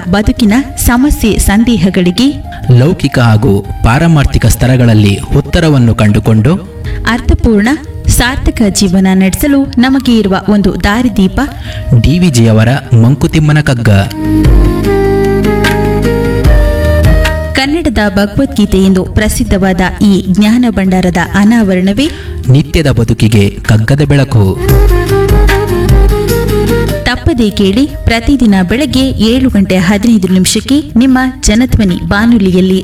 ಬದುಕಿನ ಸಮಸ್ಯೆ ಸಂದೇಹಗಳಿಗೆ ಲೌಕಿಕ ಹಾಗೂ ಪಾರಮಾರ್ಥಿಕ ಸ್ತರಗಳಲ್ಲಿ ಉತ್ತರವನ್ನು ಕಂಡುಕೊಂಡು ಅರ್ಥಪೂರ್ಣ ಸಾರ್ಥಕ ಜೀವನ ನಡೆಸಲು ನಮಗೆ ಇರುವ ಒಂದು ದಾರಿದೀಪ ಡಿವಿಜಿಯವರ ಮಂಕುತಿಮ್ಮನ ಕಗ್ಗ ಕನ್ನಡದ ಭಗವದ್ಗೀತೆ ಎಂದು ಪ್ರಸಿದ್ಧವಾದ ಈ ಜ್ಞಾನ ಭಂಡಾರದ ಅನಾವರಣವೇ ನಿತ್ಯದ ಬದುಕಿಗೆ ಕಗ್ಗದ ಬೆಳಕು ತಪ್ಪದೇ ಕೇಳಿ ಪ್ರತಿದಿನ ಬೆಳಗ್ಗೆ ಏಳು ಗಂಟೆ ಹದಿನೈದು ನಿಮಿಷಕ್ಕೆ ನಿಮ್ಮ ಜನಧ್ವನಿ ಬಾನುಲಿಯಲ್ಲಿ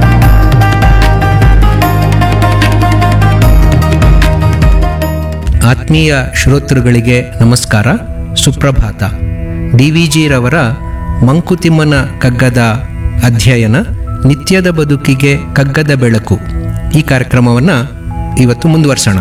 ಆತ್ಮೀಯ ಶ್ರೋತೃಗಳಿಗೆ ನಮಸ್ಕಾರ ಸುಪ್ರಭಾತ ಡಿ ವಿ ಜಿರವರ ಮಂಕುತಿಮ್ಮನ ಕಗ್ಗದ ಅಧ್ಯಯನ ನಿತ್ಯದ ಬದುಕಿಗೆ ಕಗ್ಗದ ಬೆಳಕು ಈ ಕಾರ್ಯಕ್ರಮವನ್ನು ಇವತ್ತು ಮುಂದುವರ್ಸೋಣ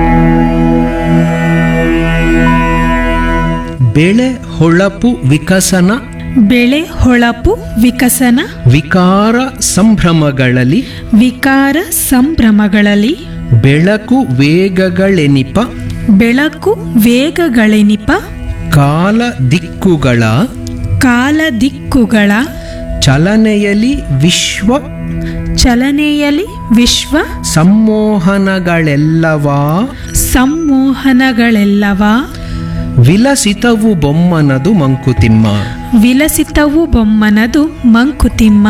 ಬೆಳೆ ಹೊಳಪು ವಿಕಸನ ಬೆಳೆ ಹೊಳಪು ವಿಕಸನ ವಿಕಾರ ಸಂಭ್ರಮಗಳಲ್ಲಿ ವಿಕಾರ ಸಂಭ್ರಮಗಳಲ್ಲಿ ಬೆಳಕು ವೇಗಗಳೆನಿಪ ಬೆಳಕು ವೇಗಗಳೆನಿಪ ಕಾಲ ದಿಕ್ಕುಗಳ ಕಾಲ ದಿಕ್ಕುಗಳ ಚಲನೆಯಲ್ಲಿ ವಿಶ್ವ ಚಲನೆಯಲ್ಲಿ ವಿಶ್ವ ಸಂಮೋಹನಗಳೆಲ್ಲವಾ ಸಂಮೋಹನಗಳೆಲ್ಲವ ವಿಲಸಿತವು ಬೊಮ್ಮನದು ಮಂಕುತಿಮ್ಮ ವಿಲಸಿತವು ಬೊಮ್ಮನದು ಮಂಕುತಿಮ್ಮ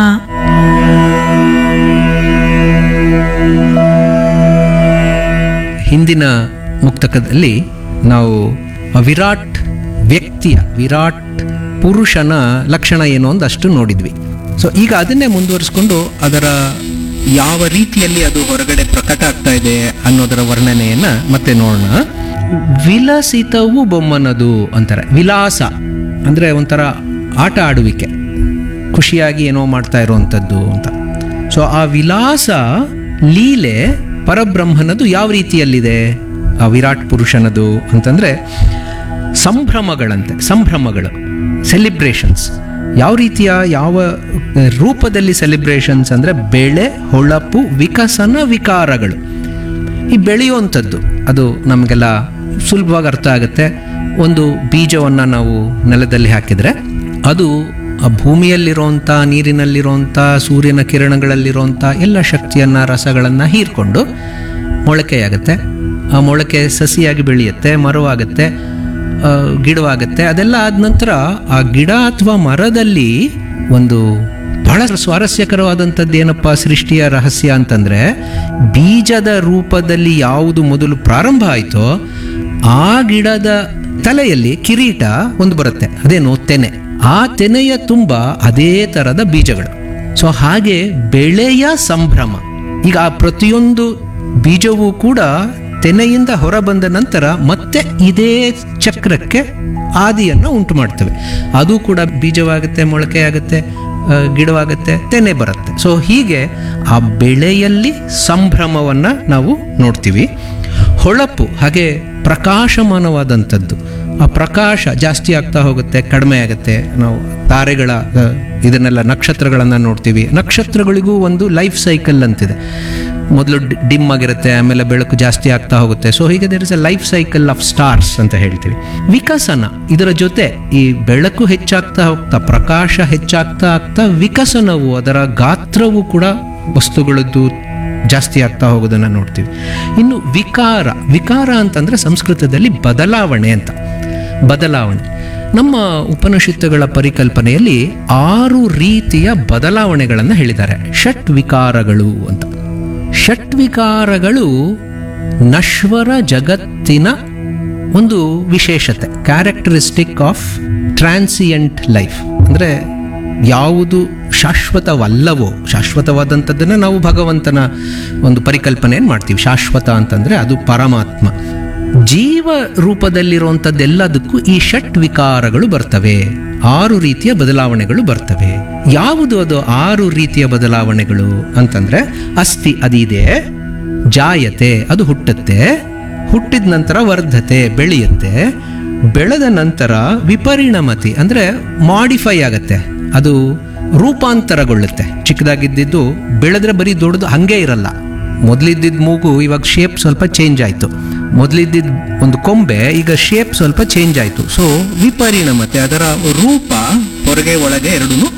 ಹಿಂದಿನ ಮುಕ್ತಕದಲ್ಲಿ ನಾವು ಆ ವಿರಾಟ್ ವ್ಯಕ್ತಿಯ ವಿರಾಟ್ ಪುರುಷನ ಲಕ್ಷಣ ಏನು ಒಂದಷ್ಟು ನೋಡಿದ್ವಿ ಸೊ ಈಗ ಅದನ್ನೇ ಮುಂದುವರಿಸ್ಕೊಂಡು ಅದರ ಯಾವ ರೀತಿಯಲ್ಲಿ ಅದು ಹೊರಗಡೆ ಪ್ರಕಟ ಆಗ್ತಾ ಇದೆ ಅನ್ನೋದರ ವರ್ಣನೆಯನ್ನ ಮತ್ತೆ ನೋಡೋಣ ವಿಲಸಿತವು ಬೊಮ್ಮನದು ಅಂತಾರೆ ವಿಲಾಸ ಅಂದ್ರೆ ಒಂಥರ ಆಟ ಆಡುವಿಕೆ ಖುಷಿಯಾಗಿ ಏನೋ ಮಾಡ್ತಾ ಇರುವಂಥದ್ದು ಅಂತ ಸೊ ಆ ವಿಲಾಸ ಲೀಲೆ ಪರಬ್ರಹ್ಮನದು ಯಾವ ರೀತಿಯಲ್ಲಿದೆ ಆ ವಿರಾಟ್ ಪುರುಷನದು ಅಂತಂದ್ರೆ ಸಂಭ್ರಮಗಳಂತೆ ಸಂಭ್ರಮಗಳು ಸೆಲಿಬ್ರೇಷನ್ಸ್ ಯಾವ ರೀತಿಯ ಯಾವ ಆ, ರೂಪದಲ್ಲಿ ಸೆಲಿಬ್ರೇಷನ್ಸ್ ಅಂದರೆ ಬೆಳೆ ಹೊಳಪು ವಿಕಸನ ವಿಕಾರಗಳು ಈ ಬೆಳೆಯುವಂಥದ್ದು ಅದು ನಮಗೆಲ್ಲ ಸುಲಭವಾಗಿ ಅರ್ಥ ಆಗುತ್ತೆ ಒಂದು ಬೀಜವನ್ನು ನಾವು ನೆಲದಲ್ಲಿ ಹಾಕಿದರೆ ಅದು ಆ ಭೂಮಿಯಲ್ಲಿರುವಂಥ ನೀರಿನಲ್ಲಿರುವಂಥ ಸೂರ್ಯನ ಕಿರಣಗಳಲ್ಲಿರುವಂಥ ಎಲ್ಲ ಶಕ್ತಿಯನ್ನು ರಸಗಳನ್ನು ಹೀರ್ಕೊಂಡು ಮೊಳಕೆಯಾಗುತ್ತೆ ಆ ಮೊಳಕೆ ಸಸಿಯಾಗಿ ಬೆಳೆಯುತ್ತೆ ಮರವಾಗುತ್ತೆ ಆ, ಗಿಡವಾಗುತ್ತೆ ಅದೆಲ್ಲ ಆದ ನಂತರ ಆ ಗಿಡ ಅಥವಾ ಮರದಲ್ಲಿ ಒಂದು ಬಹಳ ಸ್ವಾರಸ್ಯಕರವಾದಂಥದ್ದು ಏನಪ್ಪ ಸೃಷ್ಟಿಯ ರಹಸ್ಯ ಅಂತಂದ್ರೆ ಬೀಜದ ರೂಪದಲ್ಲಿ ಯಾವುದು ಮೊದಲು ಪ್ರಾರಂಭ ಆಯಿತೋ ಆ ಗಿಡದ ತಲೆಯಲ್ಲಿ ಕಿರೀಟ ಒಂದು ಬರುತ್ತೆ ಅದೇನು ತೆನೆ ಆ ತೆನೆಯ ತುಂಬ ಅದೇ ಥರದ ಬೀಜಗಳು ಸೊ ಹಾಗೆ ಬೆಳೆಯ ಸಂಭ್ರಮ ಈಗ ಆ ಪ್ರತಿಯೊಂದು ಬೀಜವೂ ಕೂಡ ತೆನೆಯಿಂದ ಹೊರಬಂದ ನಂತರ ಮತ್ತೆ ಇದೇ ಚಕ್ರಕ್ಕೆ ಆದಿಯನ್ನು ಉಂಟು ಮಾಡ್ತವೆ ಅದು ಕೂಡ ಬೀಜವಾಗುತ್ತೆ ಮೊಳಕೆ ಆಗುತ್ತೆ ಆ, ಗಿಡವಾಗುತ್ತೆ ತೆನೆ ಬರುತ್ತೆ ಸೊ ಹೀಗೆ ಆ ಬೆಳೆಯಲ್ಲಿ ಸಂಭ್ರಮವನ್ನು ನಾವು ನೋಡ್ತೀವಿ ಹೊಳಪು ಹಾಗೆ ಪ್ರಕಾಶಮಾನವಾದಂಥದ್ದು ಆ ಪ್ರಕಾಶ ಜಾಸ್ತಿ ಆಗ್ತಾ ಹೋಗುತ್ತೆ ಕಡಿಮೆ ಆಗುತ್ತೆ ನಾವು ತಾರೆಗಳ ಆ, ಇದನ್ನೆಲ್ಲ ನಕ್ಷತ್ರಗಳನ್ನು ನೋಡ್ತೀವಿ ನಕ್ಷತ್ರಗಳಿಗೂ ಒಂದು ಲೈಫ್ ಸೈಕಲ್ ಅಂತಿದೆ ಮೊದಲು ಡಿಮ್ ಆಗಿರುತ್ತೆ ಆಮೇಲೆ ಬೆಳಕು ಜಾಸ್ತಿ ಆಗ್ತಾ ಹೋಗುತ್ತೆ ಸೊ ಹೀಗೆ there is a life cycle of stars ಅಂತ ಹೇಳ್ತೀವಿ ವಿಕಸನ ಇದರ ಜೊತೆ ಈ ಬೆಳಕು ಹೆಚ್ಚಾಗ್ತಾ ಹೋಗ್ತಾ ಪ್ರಕಾಶ ಹೆಚ್ಚಾಗ್ತಾ ಆಗ್ತಾ ವಿಕಸನವು ಅದರ ಗಾತ್ರವು ಕೂಡ ವಸ್ತುಗಳದ್ದು ಜಾಸ್ತಿ ಆಗ್ತಾ ಹೋಗೋದನ್ನ ನೋಡ್ತೀವಿ ಇನ್ನು ವಿಕಾರ ವಿಕಾರ ಅಂತಂದ್ರೆ ಸಂಸ್ಕೃತದಲ್ಲಿ ಬದಲಾವಣೆ ಅಂತ ಬದಲಾವಣೆ ನಮ್ಮ ಉಪನಿಷತ್ತುಗಳ ಪರಿಕಲ್ಪನೆಯಲ್ಲಿ ಆರು ರೀತಿಯ ಬದಲಾವಣೆಗಳನ್ನು ಹೇಳಿದ್ದಾರೆ ಷಟ್ ವಿಕಾರಗಳು ಅಂತ ಷಟ್ವಿಕಾರಗಳು ನಶ್ವರ ಜಗತ್ತಿನ ಒಂದು ವಿಶೇಷತೆ ಕ್ಯಾರೆಕ್ಟರಿಸ್ಟಿಕ್ ಆಫ್ ಟ್ರಾನ್ಸಿಯಂಟ್ ಲೈಫ್ ಅಂದರೆ ಯಾವುದು ಶಾಶ್ವತವಲ್ಲವೋ ಶಾಶ್ವತವಾದಂಥದ್ದನ್ನು ನಾವು ಭಗವಂತನ ಒಂದು ಪರಿಕಲ್ಪನೆಯನ್ನು ಮಾಡ್ತೀವಿ ಶಾಶ್ವತ ಅಂತಂದರೆ ಅದು ಪರಮಾತ್ಮ ಜೀವ ರೂಪದಲ್ಲಿರುವಂಥದ್ದೆಲ್ಲದಕ್ಕೂ ಈ ಷಟ್ ವಿಕಾರಗಳು ಬರ್ತವೆ ಆರು ರೀತಿಯ ಬದಲಾವಣೆಗಳು ಬರ್ತವೆ ಯಾವುದು ಅದು ಆರು ರೀತಿಯ ಬದಲಾವಣೆಗಳು ಅಂತಂದ್ರೆ ಅಸ್ಥಿ ಅದಿದೆ ಜಾಯತೆ ಅದು ಹುಟ್ಟುತ್ತೆ ಹುಟ್ಟಿದ ನಂತರ ವರ್ಧತೆ ಬೆಳೆಯುತ್ತೆ ಬೆಳೆದ ನಂತರ ವಿಪರಿಣಮತಿ ಅಂದ್ರೆ ಮಾಡಿಫೈ ಆಗತ್ತೆ ಅದು ರೂಪಾಂತರಗೊಳ್ಳುತ್ತೆ ಚಿಕ್ಕದಾಗಿದ್ದಿದ್ದು ಬೆಳೆದ್ರೆ ಬರೀ ದೊಡ್ಡದು ಹಂಗೆ ಇರಲ್ಲ ಮೊದಲಿದ್ದಿದ್ದ ಮೂಗು ಇವಾಗ ಶೇಪ್ ಸ್ವಲ್ಪ ಚೇಂಜ್ ಆಯಿತು ಮೊದಲಿದ್ದಿದ್ದ ಒಂದು ಕೊಂಬೆ ಈಗ ಶೇಪ್ ಸ್ವಲ್ಪ ಚೇಂಜ್ ಆಯಿತು ಸೊ ವಿಪರಿಣಮತೆ ಅದರ ರೂಪ ಹೊರಗೆ ಒಳಗೆ ಎರಡೂ